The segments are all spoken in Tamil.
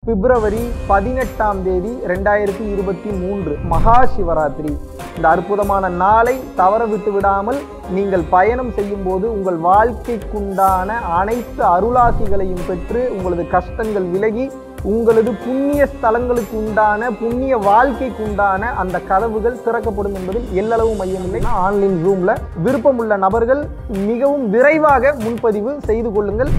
பிப்ரவரி பதினெட்டாம் தேதி ரெண்டாயிரத்தி இருபத்தி மூன்று மகா சிவராத்திரி இந்த அற்புதமான நாளை தவற விட்டு விடாமல் நீங்கள் பயணம் செய்யும் போது உங்கள் வாழ்க்கைக்குண்டான அனைத்து அருளாசிகளையும் பெற்று உங்களது கஷ்டங்கள் விலகி உங்களது புண்ணிய ஸ்தலங்களுக்கு உண்டான புண்ணிய வாழ்க்கைக்கு உண்டான அந்த கதவுகள் திறக்கப்படும் என்பதில் எல்லளவு மையமில்லை ஆன்லைன் ஜூம்ல விருப்பமுள்ள நபர்கள் மிகவும் விரைவாக முன்பதிவு செய்து கொள்ளுங்கள்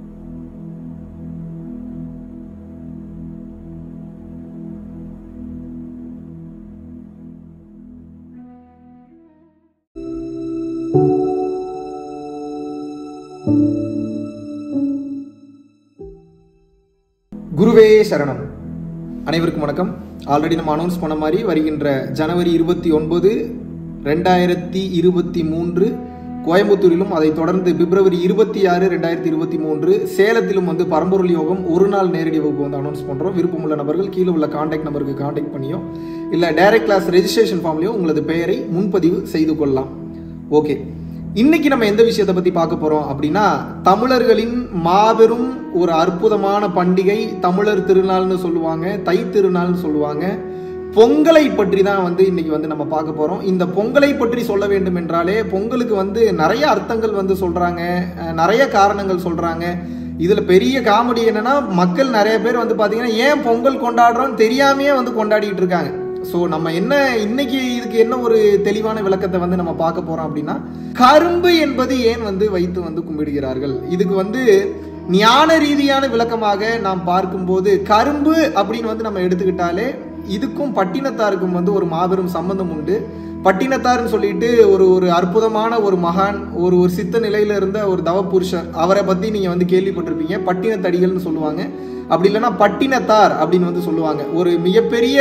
குருவே சரணம் அனைவருக்கும் வணக்கம் ஆல்ரெடி நம்ம அனௌன்ஸ் பண்ண மாதிரி வருகின்ற ஜனவரி இருபத்தி ஒன்பது ரெண்டாயிரத்தி இருபத்தி மூன்று கோயம்புத்தூரிலும் அதைத் தொடர்ந்து பிப்ரவரி இருபத்தி ஆறு ரெண்டாயிரத்தி இருபத்தி மூன்று சேலத்திலும் வந்து பரம்பொருள் யோகம் ஒரு நாள் நேரடி வகுப்பு வந்து அனௌன்ஸ் பண்ணுறோம் விருப்பமுள்ள நபர்கள் கீழே உள்ள காண்டாக்ட் நம்பருக்கு காண்டாக்ட் பண்ணியோ இல்லை டைரக்ட் கிளாஸ் ரெஜிஸ்ட்ரேஷன் ஃபார்ம்லையோ உங்களது பெயரை முன்பதிவு செய்து கொள்ளலாம் ஓகே இன்னைக்கு நம்ம எந்த விஷயத்தை பத்தி பார்க்க போறோம் அப்படின்னா தமிழர்களின் மாபெரும் ஒரு அற்புதமான பண்டிகை தமிழர் திருநாள்னு சொல்லுவாங்க தை திருநாள்னு சொல்லுவாங்க பொங்கலை பற்றி தான் வந்து இன்னைக்கு வந்து நம்ம பார்க்க போறோம் இந்த பொங்கலை பற்றி சொல்ல வேண்டும் என்றாலே பொங்கலுக்கு வந்து நிறைய அர்த்தங்கள் வந்து சொல்றாங்க அஹ் நிறைய காரணங்கள் சொல்றாங்க இதுல பெரிய காமெடி என்னன்னா மக்கள் நிறைய பேர் வந்து பாத்தீங்கன்னா ஏன் பொங்கல் கொண்டாடுறோம்னு தெரியாமையே வந்து கொண்டாடிட்டு இருக்காங்க ஸோ நம்ம என்ன இன்னைக்கு இதுக்கு என்ன ஒரு தெளிவான விளக்கத்தை வந்து நம்ம பார்க்க போறோம் அப்படின்னா கரும்பு என்பது ஏன் வந்து வைத்து வந்து கும்பிடுகிறார்கள் இதுக்கு வந்து ஞான ரீதியான விளக்கமாக நாம் பார்க்கும்போது கரும்பு அப்படின்னு வந்து நம்ம எடுத்துக்கிட்டாலே இதுக்கும் பட்டினத்தாருக்கும் வந்து ஒரு மாபெரும் சம்பந்தம் உண்டு பட்டினத்தார்னு சொல்லிட்டு ஒரு ஒரு அற்புதமான ஒரு மகான் ஒரு ஒரு சித்த நிலையில இருந்த ஒரு தவ புருஷர் அவரை பத்தி நீங்க வந்து கேள்விப்பட்டிருப்பீங்க பட்டினத்தடிகள்னு சொல்லுவாங்க அப்படி இல்லைன்னா பட்டினத்தார் அப்படின்னு வந்து சொல்லுவாங்க ஒரு மிகப்பெரிய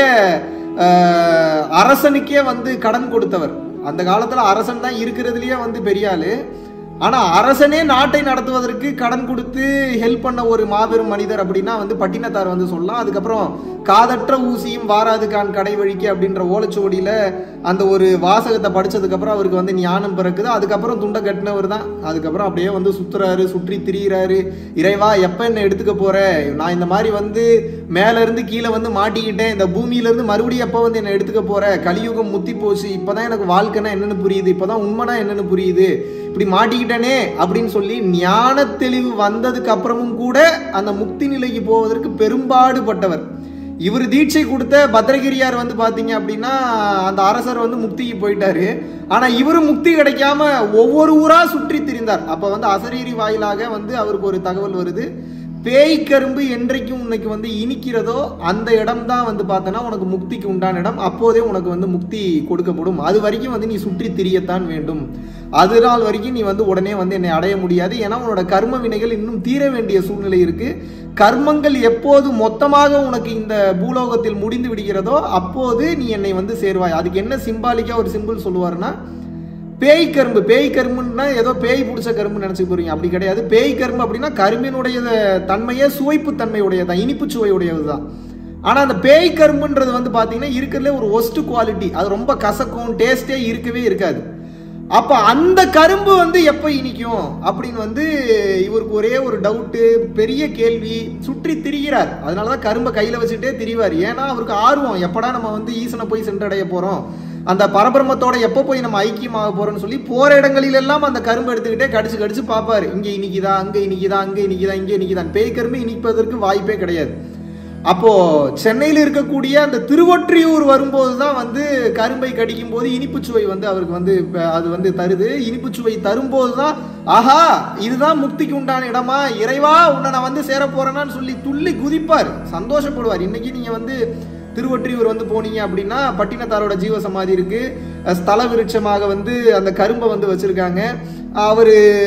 ஆஹ், அரசனுக்கே வந்து கடன் கொடுத்தவர் அந்த காலத்துல அரசன் தான் இருக்கிறதுலயே வந்து பெரிய ஆளு ஆனா அரசனே நாட்டை நடத்துவதற்கு கடன் கொடுத்து ஹெல்ப் பண்ண ஒரு மாபெரும் மனிதர் அப்படின்னா வந்து பட்டினத்தார் வந்து சொல்லலாம் அதுக்கப்புறம் காதற்ற ஊசியும் வாராதுக்கான் கடை வழிக்கு அப்படின்ற ஓலைச்சுவடியில அந்த ஒரு வாசகத்தை படிச்சதுக்கு அப்புறம் அவருக்கு வந்து ஞானம் பிறக்குது அதுக்கப்புறம் துண்டை கட்டினவர் தான் அதுக்கப்புறம் அப்படியே வந்து சுத்துறாரு சுற்றி திரியிறாரு இறைவா எப்ப என்ன எடுத்துக்க போற நான் இந்த மாதிரி வந்து மேல இருந்து கீழே வந்து மாட்டிக்கிட்டேன் இந்த பூமியில இருந்து மறுபடியும் எப்ப வந்து என்ன எடுத்துக்க போற கலியுகம் முத்தி போச்சு இப்பதான் எனக்கு வாழ்க்கைனா என்னன்னு புரியுது இப்பதான் உண்மைனா என்னன்னு புரியுது இப்படி மாட்டிக்கிட்டனே அப்படின்னு சொல்லி ஞான தெளிவு வந்ததுக்கு அப்புறமும் கூட அந்த முக்தி நிலைக்கு போவதற்கு பெரும்பாடுபட்டவர் இவர் தீட்சை கொடுத்த பத்ரகிரியார் வந்து பாத்தீங்க அப்படின்னா அந்த அரசர் வந்து முக்திக்கு போயிட்டாரு ஆனா இவரு முக்தி கிடைக்காம ஒவ்வொரு ஊரா சுற்றி திரிந்தார் அப்ப வந்து அசரீரி வாயிலாக வந்து அவருக்கு ஒரு தகவல் வருது பேய் கரும்பு என்றைக்கும் உனக்கு வந்து இனிக்கிறதோ அந்த இடம் தான் வந்து பார்த்தோன்னா உனக்கு முக்திக்கு உண்டான இடம் அப்போதே உனக்கு வந்து முக்தி கொடுக்கப்படும் அது வரைக்கும் வந்து நீ சுற்றி திரியத்தான் வேண்டும் அது நாள் வரைக்கும் நீ வந்து உடனே வந்து என்னை அடைய முடியாது ஏன்னா உன்னோட கர்ம வினைகள் இன்னும் தீர வேண்டிய சூழ்நிலை இருக்கு கர்மங்கள் எப்போது மொத்தமாக உனக்கு இந்த பூலோகத்தில் முடிந்து விடுகிறதோ அப்போது நீ என்னை வந்து சேர்வாய் அதுக்கு என்ன சிம்பாலிக்கா ஒரு சிம்பிள் சொல்லுவாருன்னா பேய் கரும்பு பேய் கரும்புன்னா ஏதோ பேய் பிடிச்ச கரும்பு நினைச்சு போறீங்க அப்படி கிடையாது பேய் கரும்பு அப்படின்னா கரும்பினுடைய தன்மையே சுவைப்பு தன்மையுடையதான் இனிப்பு சுவையுடையது தான் ஆனா அந்த பேய் கரும்புன்றது வந்து பாத்தீங்கன்னா இருக்கிறதுல ஒரு ஒஸ்ட் குவாலிட்டி அது ரொம்ப கசக்கும் டேஸ்டே இருக்கவே இருக்காது அப்ப அந்த கரும்பு வந்து எப்ப இனிக்கும் அப்படின்னு வந்து இவருக்கு ஒரே ஒரு டவுட்டு பெரிய கேள்வி சுற்றி திரிகிறார் அதனாலதான் கரும்பை கையில வச்சுட்டே திரிவார் ஏன்னா அவருக்கு ஆர்வம் எப்படா நம்ம வந்து ஈசனை போய் சென்றடைய போறோம் அந்த பரபிரம்மத்தோட எப்போ போய் நம்ம ஐக்கியமாக போறோம்னு சொல்லி போற இடங்களில் எல்லாம் அந்த கரும்பு எடுத்துக்கிட்டே கடிச்சு கடிச்சு பார்ப்பாரு இங்க இனிக்குதா அங்க இனிக்குதா அங்க இனிக்குதா இங்க இனிக்குதான் பேய் கரும்பு இனிப்பதற்கு வாய்ப்பே கிடையாது அப்போ சென்னையில் இருக்கக்கூடிய அந்த திருவொற்றியூர் வரும்போது தான் வந்து கரும்பை கடிக்கும் போது இனிப்பு சுவை வந்து அவருக்கு வந்து இப்ப அது வந்து தருது இனிப்பு சுவை தரும்போது தான் ஆஹா இதுதான் முக்திக்கு உண்டான இடமா இறைவா உன்னை நான் வந்து சேர போறேனான்னு சொல்லி துள்ளி குதிப்பார் சந்தோஷப்படுவார் இன்னைக்கு நீங்க வந்து திருவொற்றியூர் வந்து போனீங்க அப்படின்னா பட்டினத்தாரோட ஜீவ சமாதி இருக்கு அஹ் ஸ்தல விருட்சமாக வந்து அந்த கரும்பை வந்து வச்சிருக்காங்க அவர்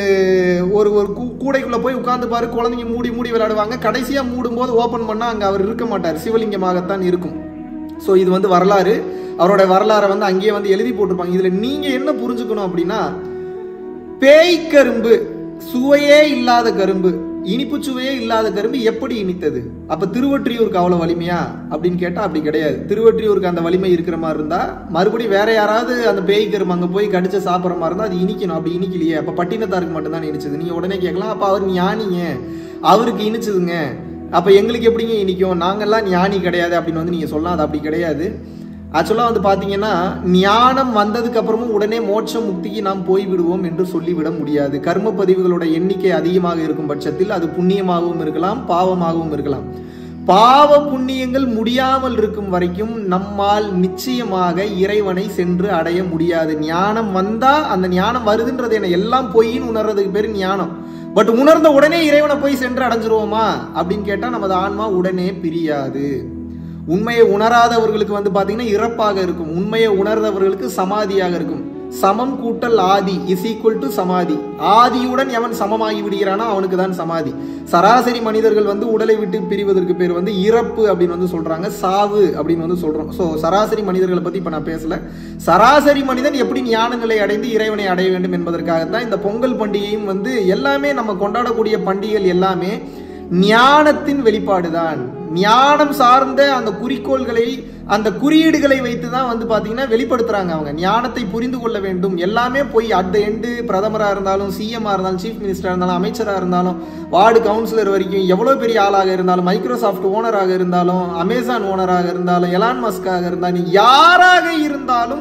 ஒரு ஒரு கூ- கூடைக்குள்ள போய் உட்கார்ந்து குழந்தைங்க மூடி மூடி விளையாடுவாங்க கடைசியா மூடும்போது ஓபன் பண்ணா அங்க அவர் இருக்க மாட்டார் சிவலிங்கமாகத்தான் இருக்கும் ஸோ இது வந்து வரலாறு அவரோட வரலாறை வந்து அங்கேயே வந்து எழுதி போட்டிருப்பாங்க இதுல நீங்க என்ன புரிஞ்சுக்கணும் அப்படின்னா பேய் கரும்பு சுவையே இல்லாத கரும்பு இனிப்பு சுவையே இல்லாத கரும்பு எப்படி இனித்தது அப்ப திருவொற்றியூருக்கு அவ்வளவு வலிமையா அப்படின்னு கேட்டா அப்படி கிடையாது திருவொற்றியூருக்கு அந்த வலிமை இருக்கிற மாதிரி இருந்தா மறுபடியும் வேற யாராவது அந்த பேய் கரும்பு அங்க போய் கடிச்சு சாப்பிட்ற மாதிரி இருந்தா அது இனிக்கணும் அப்படி இனிக்கலையே அப்ப பட்டினத்தாருக்கு மட்டும்தான் இனிச்சது நீங்க உடனே கேட்கலாம் அப்ப அவர் ஞானிங்க அவருக்கு இனிச்சதுங்க அப்போ எங்களுக்கு எப்படிங்க இனிக்கும் நாங்கெல்லாம் ஞானி கிடையாது அப்படின்னு வந்து நீங்கள் சொல்லலாம் அது அப்படி கிடையாது ஆக்சுவலாக வந்து பார்த்தீங்கன்னா ஞானம் வந்ததுக்கு அப்புறமும் உடனே மோட்சம் முக்திக்கு நாம் போய்விடுவோம் என்று சொல்லிவிட முடியாது கர்ம பதிவுகளோட எண்ணிக்கை அதிகமாக இருக்கும் பட்சத்தில் அது புண்ணியமாகவும் இருக்கலாம் பாவமாகவும் இருக்கலாம் பாவ புண்ணியங்கள் முடியாமல் இருக்கும் வரைக்கும் நம்மால் நிச்சயமாக இறைவனை சென்று அடைய முடியாது ஞானம் வந்தா அந்த ஞானம் வருதுன்றது என்ன எல்லாம் பொய்ன்னு உணர்றதுக்கு பேர் ஞானம் பட் உணர்ந்த உடனே இறைவனை போய் சென்று அடைஞ்சிருவோமா அப்படின்னு கேட்டா நமது ஆன்மா உடனே பிரியாது உண்மையை உணராதவர்களுக்கு வந்து பாத்தீங்கன்னா இறப்பாக இருக்கும் உண்மையை உணர்ந்தவர்களுக்கு சமாதியாக இருக்கும் சமம் கூட்டல் ஆதி இஸ் ஈக்குவல் டு சமாதி ஆதியுடன் எவன் சமமாகி விடுகிறானோ அவனுக்கு தான் சமாதி சராசரி மனிதர்கள் வந்து உடலை விட்டு பிரிவதற்கு பேர் வந்து இறப்பு அப்படின்னு வந்து சொல்றாங்க சாவு அப்படின்னு வந்து சொல்றோம் ஸோ சராசரி மனிதர்களை பத்தி இப்ப நான் பேசல சராசரி மனிதன் எப்படி ஞான நிலை அடைந்து இறைவனை அடைய வேண்டும் என்பதற்காகத்தான் இந்த பொங்கல் பண்டிகையும் வந்து எல்லாமே நம்ம கொண்டாடக்கூடிய பண்டிகைகள் எல்லாமே ஞானத்தின் வெளிப்பாடுதான் ஞானம் சார்ந்த அந்த குறிக்கோள்களை அந்த குறியீடுகளை வைத்து தான் வந்து பார்த்தீங்கன்னா வெளிப்படுத்துறாங்க அவங்க ஞானத்தை புரிந்து கொள்ள வேண்டும் எல்லாமே போய் அட் த எண்டு பிரதமராக இருந்தாலும் சிஎம்மாக இருந்தாலும் சீஃப் மினிஸ்டராக இருந்தாலும் அமைச்சராக இருந்தாலும் வார்டு கவுன்சிலர் வரைக்கும் எவ்வளோ பெரிய ஆளாக இருந்தாலும் மைக்ரோசாஃப்ட் ஓனராக இருந்தாலும் அமேசான் ஓனராக இருந்தாலும் எலான் மஸ்காக இருந்தாலும் யாராக இருந்தாலும்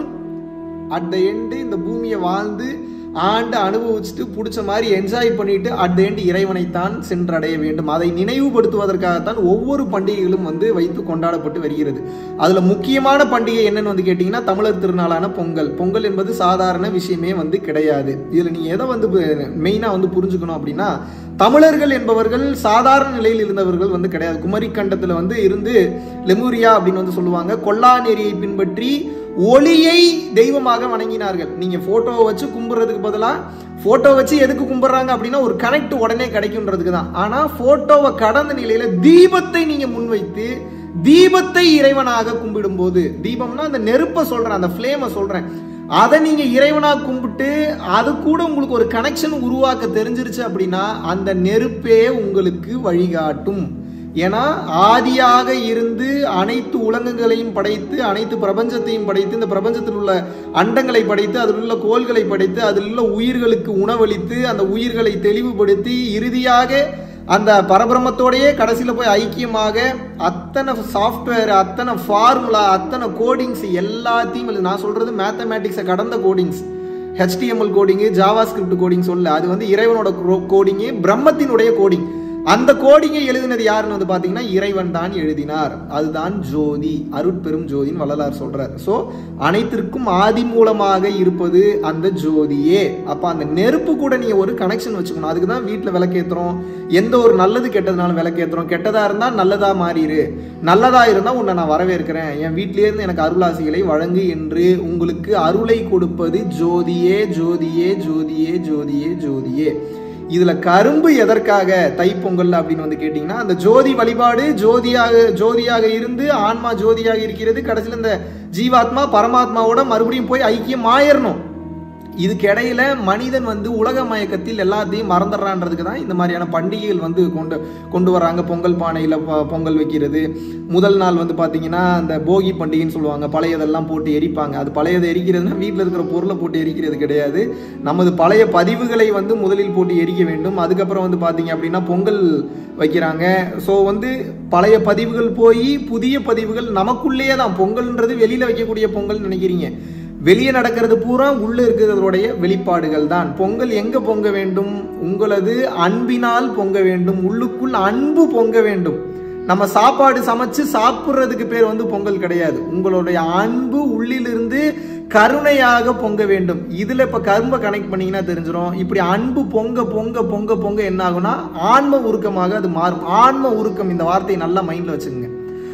அட் த எண்டு இந்த பூமியை வாழ்ந்து ஆண்டு அனுபவிச்சுட்டு பிடிச்ச மாதிரி என்ஜாய் பண்ணிட்டு அட் த எண்ட் இறைவனைத்தான் சென்றடைய வேண்டும் அதை நினைவுபடுத்துவதற்காகத்தான் ஒவ்வொரு பண்டிகைகளும் வந்து வைத்து கொண்டாடப்பட்டு வருகிறது அதுல முக்கியமான பண்டிகை என்னன்னு வந்து கேட்டீங்கன்னா தமிழர் திருநாளான பொங்கல் பொங்கல் என்பது சாதாரண விஷயமே வந்து கிடையாது இதுல நீங்க எதை வந்து மெயினா வந்து புரிஞ்சுக்கணும் அப்படின்னா தமிழர்கள் என்பவர்கள் சாதாரண நிலையில் இருந்தவர்கள் வந்து கிடையாது குமரி கண்டத்துல வந்து இருந்து லெமூரியா அப்படின்னு வந்து சொல்லுவாங்க கொல்லா நெறியை பின்பற்றி ஒளியை தெய்வமாக வணங்கினார்கள் நீங்க போட்டோவை வச்சு கும்பிடுறதுக்கு பதிலா போட்டோ வச்சு எதுக்கு கும்பிடுறாங்க அப்படின்னா ஒரு கனெக்ட் உடனே கிடைக்கும்ன்றதுக்கு தான் ஆனா போட்டோவை கடந்த நிலையில தீபத்தை நீங்க முன்வைத்து தீபத்தை இறைவனாக கும்பிடும் போது தீபம்னா அந்த நெருப்பை சொல்றேன் அந்த ஃப்ளேமை சொல்றேன் அதை நீங்க இறைவனா கும்பிட்டு அது கூட உங்களுக்கு ஒரு கனெக்ஷன் உருவாக்க தெரிஞ்சிருச்சு அப்படின்னா அந்த நெருப்பே உங்களுக்கு வழிகாட்டும் ஏன்னா ஆதியாக இருந்து அனைத்து உலகங்களையும் படைத்து அனைத்து பிரபஞ்சத்தையும் படைத்து இந்த பிரபஞ்சத்தில் உள்ள அண்டங்களை படைத்து அதில் உள்ள கோள்களை படைத்து அதில் உள்ள உயிர்களுக்கு உணவளித்து அந்த உயிர்களை தெளிவுபடுத்தி இறுதியாக அந்த பரபிரமத்தோடையே கடைசியில் போய் ஐக்கியமாக அத்தனை சாஃப்ட்வேர் அத்தனை ஃபார்முலா அத்தனை கோடிங்ஸ் எல்லாத்தையும் எழுது. நான் சொல்றது மேத்தமேட்டிக்ஸை கடந்த கோடிங்ஸ் HTML கோடிங்கு ஜாவா ஸ்கிரிப்ட் கோடிங் சொல்ல அது வந்து இறைவனோட கோடிங்கு பிரம்மத்தினுடைய கோடிங் அந்த கோடிங்கை எழுதினது யாருன்னு வந்து பாத்தீங்கன்னா இறைவன் தான் எழுதினார் அதுதான் ஜோதி அருட்பெரும் ஜோதின்னு வள்ளலார் சொல்றார் சோ அனைத்திற்கும் ஆதி மூலமாக இருப்பது அந்த ஜோதியே அப்ப அந்த நெருப்பு கூட நீங்க ஒரு கனெக்ஷன் வச்சுக்கணும் அதுக்கு தான் வீட்டில் விளக்கேத்துறோம் எந்த ஒரு நல்லது கெட்டதுனாலும் விளக்கேத்துறோம் கெட்டதா இருந்தா நல்லதா மாறிடு நல்லதா இருந்தா உன்னை நான் வரவேற்கிறேன் என் வீட்டிலே இருந்து எனக்கு அருளாசிகளை வழங்கு என்று உங்களுக்கு அருளை கொடுப்பது ஜோதியே ஜோதியே ஜோதியே ஜோதியே ஜோதியே இதுல கரும்பு எதற்காக தைப்பொங்கல் அப்படின்னு வந்து கேட்டீங்கன்னா அந்த ஜோதி வழிபாடு ஜோதியாக ஜோதியாக இருந்து ஆன்மா ஜோதியாக இருக்கிறது கடைசியில் இந்த ஜீவாத்மா பரமாத்மாவோட மறுபடியும் போய் ஐக்கியம் ஆயிரணும் இதுக்கு இடையில மனிதன் வந்து உலக மயக்கத்தில் எல்லாத்தையும் மறந்துடுறான்றதுக்கு தான் இந்த மாதிரியான பண்டிகைகள் வந்து கொண்டு கொண்டு வராங்க பொங்கல் பானையில் பொங்கல் வைக்கிறது முதல் நாள் வந்து பார்த்தீங்கன்னா அந்த போகி பண்டிகைன்னு சொல்லுவாங்க பழையதெல்லாம் போட்டு எரிப்பாங்க அது பழையதை எரிக்கிறதுனா வீட்டில் இருக்கிற பொருளை போட்டு எரிக்கிறது கிடையாது நமது பழைய பதிவுகளை வந்து முதலில் போட்டு எரிக்க வேண்டும் அதுக்கப்புறம் வந்து பார்த்தீங்க அப்படின்னா பொங்கல் வைக்கிறாங்க ஸோ வந்து பழைய பதிவுகள் போய் புதிய பதிவுகள் நமக்குள்ளேயே தான் பொங்கல்ன்றது வெளியில் வைக்கக்கூடிய பொங்கல் நினைக்கிறீங்க வெளியே நடக்கிறது பூரா உள்ள இருக்கிறதோடைய வெளிப்பாடுகள் தான் பொங்கல் எங்க பொங்க வேண்டும் உங்களது அன்பினால் பொங்க வேண்டும் உள்ளுக்குள் அன்பு பொங்க வேண்டும் நம்ம சாப்பாடு சமைச்சு சாப்பிட்றதுக்கு பேர் வந்து பொங்கல் கிடையாது உங்களுடைய அன்பு உள்ளிலிருந்து கருணையாக பொங்க வேண்டும் இதுல இப்ப கரும்பை கனெக்ட் பண்ணீங்கன்னா தெரிஞ்சிடும் இப்படி அன்பு பொங்க பொங்க பொங்க பொங்க என்ன ஆகும்னா ஆன்ம உருக்கமாக அது மாறும் ஆன்ம உருக்கம் இந்த வார்த்தையை நல்லா மைண்ட்ல வச்சுக்கோங்க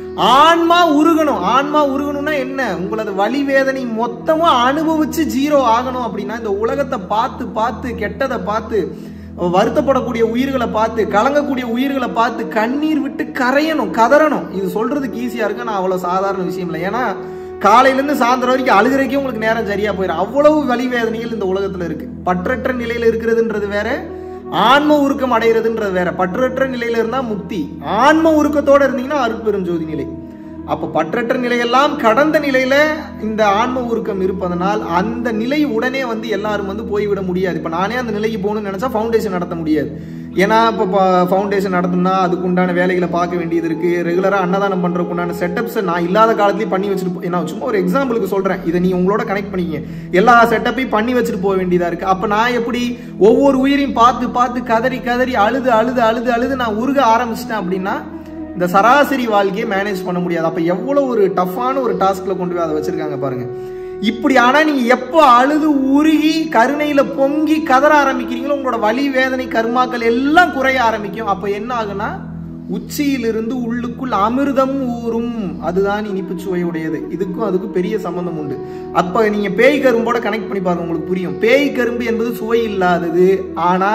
ஆன்மா உருகணும் ஆன்மா உருகணும்னா என்ன உங்களது வலி வேதனை மொத்தமும் அனுபவிச்சு ஜீரோ ஆகணும் அப்படின்னா இந்த உலகத்தை பார்த்து பார்த்து கெட்டதை பார்த்து வருத்தப்படக்கூடிய உயிர்களை பார்த்து கலங்கக்கூடிய உயிர்களை பார்த்து கண்ணீர் விட்டு கரையணும் கதறணும் இது சொல்றதுக்கு ஈஸியா இருக்கு நான் அவ்வளவு சாதாரண விஷயம் இல்லை ஏன்னா காலையிலேருந்து சாயந்தரம் வரைக்கும் அழுகிறதுக்கே உங்களுக்கு நேரம் சரியா போயிடும் அவ்வளவு வலி வேதனைகள் இந்த உலகத்துல இருக்கு பற்றற்ற நிலையில இருக்கிறதுன்றது வேற ஆன்ம உருக்கம் அடைகிறதுன்றது வேற பற்றற்ற நிலையில இருந்தா முக்தி ஆன்ம உருக்கத்தோட இருந்தீங்கன்னா அருட்பெரும் ஜோதி நிலை அப்ப பற்றற்ற நிலையெல்லாம் கடந்த நிலையில இந்த ஆன்ம உருக்கம் இருப்பதனால் அந்த நிலை உடனே வந்து எல்லாரும் வந்து போய்விட முடியாது இப்ப நானே அந்த நிலைக்கு போகணும்னு நினைச்சா ஃபவுண்டேஷன் நடத்த முடியாது ஏன்னா இப்போ ஃபவுண்டேஷன் நடத்தணும்னா அதுக்கு உண்டான வேலைகளை பார்க்க வேண்டியது இருக்கு ரெகுலராக அன்னதானம் பண்ணுறதுக்கு உண்டான செட்டப்ஸை நான் இல்லாத காலத்துலேயும் பண்ணி வச்சுட்டு போ- நான் சும்மா ஒரு எக்ஸாம்பிளுக்கு சொல்கிறேன் இதை நீ உங்களோட கனெக்ட் பண்ணிக்கங்க எல்லா செட்டப்பையும் பண்ணி வச்சுட்டு போக வேண்டியதாக இருக்கு அப்போ நான் எப்படி ஒவ்வொரு உயிரையும் பார்த்து பார்த்து கதறி கதறி அழுது அழுது அழுது அழுது நான் உருக ஆரம்பிச்சிட்டேன் அப்படின்னா இந்த சராசரி வாழ்க்கையை மேனேஜ் பண்ண முடியாது அப்போ எவ்வளோ ஒரு டஃப்பான ஒரு டாஸ்கில் கொண்டு போய் அதை வச்சிருக்காங்க பாருங்க இப்படி ஆனா நீங்க எப்போ அழுது உருகி கருணையில பொங்கி கதற ஆரம்பிக்கிறீங்களோ உங்களோட வலி வேதனை கர்மாக்கள் எல்லாம் குறைய ஆரம்பிக்கும் அப்ப என்ன ஆகுனா உச்சியிலிருந்து உள்ளுக்குள் அமிர்தம் ஊறும் அதுதான் இனிப்பு சுவையுடையது இதுக்கும் அதுக்கும் பெரிய சம்பந்தம் உண்டு அப்ப நீங்க பேய் கரும்போட கனெக்ட் பண்ணி பாருங்க உங்களுக்கு புரியும் பேய் கரும்பு என்பது சுவை இல்லாதது ஆனா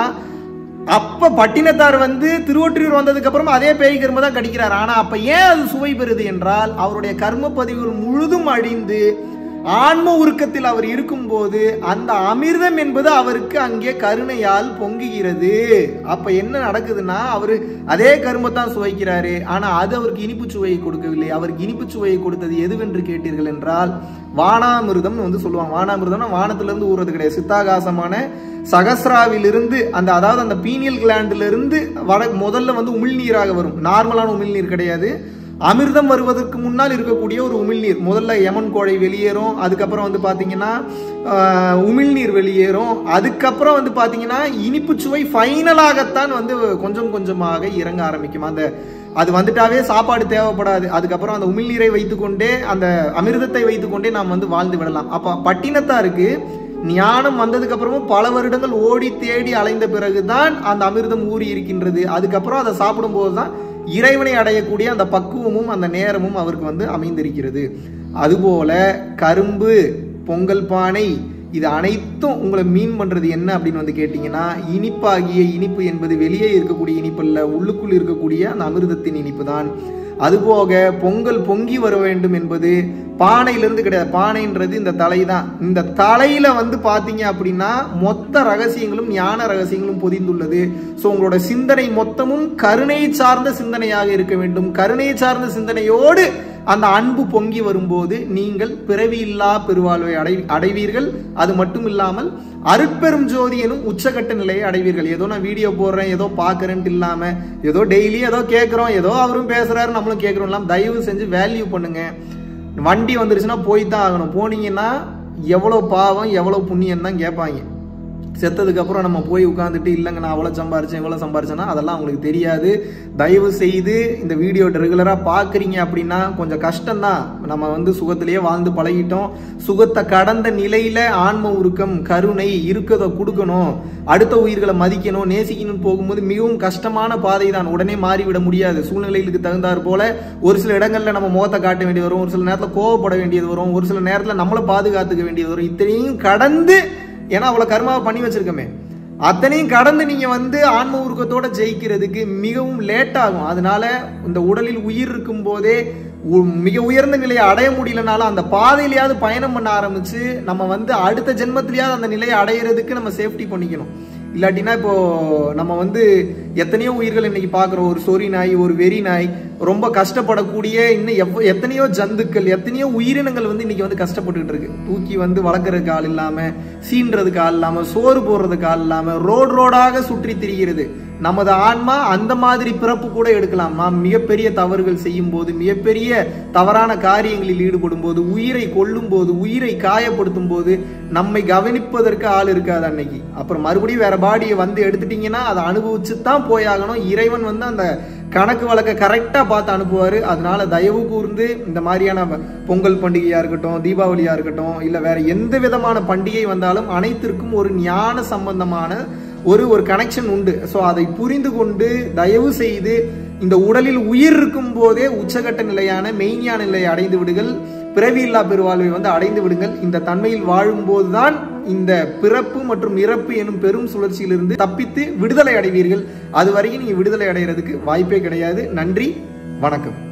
அப்ப பட்டினத்தார் வந்து திருவொற்றியூர் வந்ததுக்கு அப்புறம் அதே பேய் கரும்பு தான் கடிக்கிறார் ஆனா அப்ப ஏன் அது சுவை பெறுது என்றால் அவருடைய கர்ம பதிவுகள் முழுதும் அழிந்து ஆன்ம உருக்கத்தில் அவர் இருக்கும்போது அந்த அமிர்தம் என்பது அவருக்கு அங்கே கருணையால் பொங்குகிறது அப்ப என்ன நடக்குதுன்னா அவரு அதே கரும்பை தான் சுவைக்கிறாரு ஆனா அது அவருக்கு இனிப்பு சுவையை கொடுக்கவில்லை அவருக்கு இனிப்பு சுவையை கொடுத்தது எதுவென்று கேட்டீர்கள் என்றால் வானாமிர்தம் வந்து சொல்லுவாங்க வானாமிர்தம்னா வானத்துல இருந்து ஊறது கிடையாது சித்தாகாசமான சகஸ்ராவிலிருந்து அந்த அதாவது அந்த பீனியல் கிளாண்டில இருந்து வட முதல்ல வந்து உமிழ்நீராக வரும் நார்மலான உமிழ்நீர் கிடையாது அமிர்தம் வருவதற்கு முன்னால் இருக்கக்கூடிய ஒரு உமிழ்நீர் முதல்ல யமன் கோழை வெளியேறும் அதுக்கப்புறம் வந்து பார்த்தீங்கன்னா ஆஹ், உமிழ்நீர் வெளியேறும் அதுக்கப்புறம் வந்து பார்த்தீங்கன்னா இனிப்பு சுவை ஃபைனலாகத்தான் வந்து கொஞ்சம் கொஞ்சமாக இறங்க ஆரம்பிக்கும் அந்த அது வந்துட்டாவே சாப்பாடு தேவைப்படாது அதுக்கப்புறம் அந்த உமிழ்நீரை வைத்துக்கொண்டே அந்த அமிர்தத்தை வைத்துக்கொண்டே நாம் வந்து வாழ்ந்து விடலாம் அப்போ பட்டினத்தாருக்கு ஞானம் வந்ததுக்கு அப்புறமும் பல வருடங்கள் ஓடி தேடி அலைந்த பிறகுதான் அந்த அமிர்தம் ஊறி இருக்கின்றது அதுக்கப்புறம் அதை சாப்பிடும்போது தான் இறைவனை அடையக்கூடிய அந்த பக்குவமும் அந்த நேரமும் அவருக்கு வந்து அமைந்திருக்கிறது அதுபோல கரும்பு பொங்கல் பானை இது அனைத்தும் உங்களை மீன் பண்றது என்ன அப்படின்னு வந்து கேட்டிங்கன்னா இனிப்பாகிய இனிப்பு என்பது வெளியே இருக்கக்கூடிய இனிப்பு அல்ல உள்ளுக்குள் இருக்கக்கூடிய அந்த அமிர்தத்தின் இனிப்பு தான் அதுபோக பொங்கல் பொங்கி வர வேண்டும் என்பது பானையிலிருந்து கிடையாது பானைன்றது இந்த தலை தான் இந்த தலையில வந்து பாத்தீங்க அப்படின்னா மொத்த ரகசியங்களும் ஞான ரகசியங்களும் பொதிந்துள்ளது ஸோ உங்களோட சிந்தனை மொத்தமும் கருணை சார்ந்த சிந்தனையாக இருக்க வேண்டும் கருணை சார்ந்த சிந்தனையோடு அந்த அன்பு பொங்கி வரும்போது நீங்கள் பிறவியில்லா பெருவாழ்வை அடை அடைவீர்கள் அது மட்டும் இல்லாமல் அருட்பெரும் ஜோதி எனும் உச்சகட்ட நிலையை அடைவீர்கள் ஏதோ நான் வீடியோ போடுறேன் ஏதோ பார்க்கறேன்ட்டு இல்லாம ஏதோ டெய்லி ஏதோ கேட்குறோம் ஏதோ அவரும் பேசுறாரு நம்மளும் கேட்குறோம் இல்லாம தயவு செஞ்சு வேல்யூ பண்ணுங்க வண்டி வந்துருச்சுன்னா போய் தான் ஆகணும் போனீங்கன்னா எவ்வளோ பாவம் எவ்வளோ புண்ணியம் தான் கேட்பாங்க செத்ததுக்கு அப்புறம் நம்ம போய் உட்காந்துட்டு இல்லைங்க நான் அவ்வளோ சம்பாரிச்சேன் இவ்வளோ சம்பாரிச்சேன்னா அதெல்லாம் உங்களுக்கு தெரியாது தயவு செய்து இந்த வீடியோ ரெகுலராக பார்க்குறீங்க அப்படின்னா கொஞ்சம் கஷ்டம்தான் நம்ம வந்து சுகத்திலேயே வாழ்ந்து பழகிட்டோம் சுகத்தை கடந்த நிலையில ஆன்ம உருக்கம் கருணை இருக்கதை கொடுக்கணும் அடுத்த உயிர்களை மதிக்கணும் நேசிக்கணும்னு போகும்போது மிகவும் கஷ்டமான பாதை தான் உடனே மாறிவிட முடியாது சூழ்நிலைகளுக்கு தகுந்தாற் போல ஒரு சில இடங்கள்ல நம்ம முகத்தை காட்ட வேண்டியது வரும் ஒரு சில நேரத்தில் கோவப்பட வேண்டியது வரும் ஒரு சில நேரத்தில் நம்மளை பாதுகாத்துக்க வேண்டியது வரும் இத்தனையும் கடந்து ஏன்னா அவ்வளோ கர்மாவை பண்ணி வச்சிருக்கோமே அத்தனையும் கடந்து நீங்க வந்து ஆன்ம உருக்கத்தோட ஜெயிக்கிறதுக்கு மிகவும் லேட் ஆகும் அதனால இந்த உடலில் உயிர் இருக்கும் போதே உ- மிக உயர்ந்த நிலையை அடைய முடியலனாலும் அந்த பாதையிலையாவது பயணம் பண்ண ஆரம்பிச்சு நம்ம வந்து அடுத்த ஜென்மத்திலேயாவது அந்த நிலையை அடையிறதுக்கு நம்ம சேஃப்டி பண்ணிக்கணும் இல்லாட்டினா இப்போ நம்ம வந்து எத்தனையோ உயிர்கள் இன்னைக்கு பார்க்குறோம் ஒரு சொறி நாய் ஒரு வெறி நாய் ரொம்ப கஷ்டப்படக்கூடிய இன்னும் எவ்வ எத்தனையோ ஜந்துக்கள் எத்தனையோ உயிரினங்கள் வந்து இன்னைக்கு வந்து கஷ்டப்பட்டுக்கிட்டு இருக்கு தூக்கி வந்து வளர்க்குறதுக்கு ஆள் இல்லாம சீன்றதுக்கு ஆள் இல்லாம சோறு போடுறதுக்கு ஆள் இல்லாம ரோடு ரோடாக சுற்றி திரிகிறது நமது ஆன்மா அந்த மாதிரி பிறப்பு கூட எடுக்கலாம் நாம் மிகப்பெரிய தவறுகள் செய்யும் போது மிகப்பெரிய தவறான காரியங்களில் ஈடுபடும் போது உயிரை கொல்லும் போது உயிரை காயப்படுத்தும் போது நம்மை கவனிப்பதற்கு ஆள் இருக்காது அன்னைக்கு அப்புறம் மறுபடியும் வேற பாடியை வந்து எடுத்துட்டீங்கன்னா அதை அனுபவிச்சு தான் போயாகணும் இறைவன் வந்து அந்த கணக்கு வழக்க கரெக்டா பார்த்து அனுப்புவாரு அதனால தயவு கூர்ந்து இந்த மாதிரியான ப- பொங்கல் பண்டிகையா இருக்கட்டும் தீபாவளியா இருக்கட்டும் இல்ல வேற எந்த விதமான பண்டிகை வந்தாலும் அனைத்திற்கும் ஒரு ஞான சம்பந்தமான ஒரு ஒரு கனெக்ஷன் உண்டு ஸோ அதை புரிந்து கொண்டு தயவு செய்து இந்த உடலில் உயிர் இருக்கும் போதே உச்சகட்ட நிலையான மெய்ஞான நிலையை அடைந்து விடுங்கள் பிறவியில்லா பெருவாழ்வை வந்து அடைந்து விடுங்கள் இந்த தன்மையில் வாழும்போதுதான் இந்த பிறப்பு மற்றும் இறப்பு எனும் பெரும் சுழற்சியிலிருந்து தப்பித்து விடுதலை அடைவீர்கள் அது வரைக்கும் நீங்க விடுதலை அடைகிறதுக்கு வாய்ப்பே கிடையாது நன்றி வணக்கம்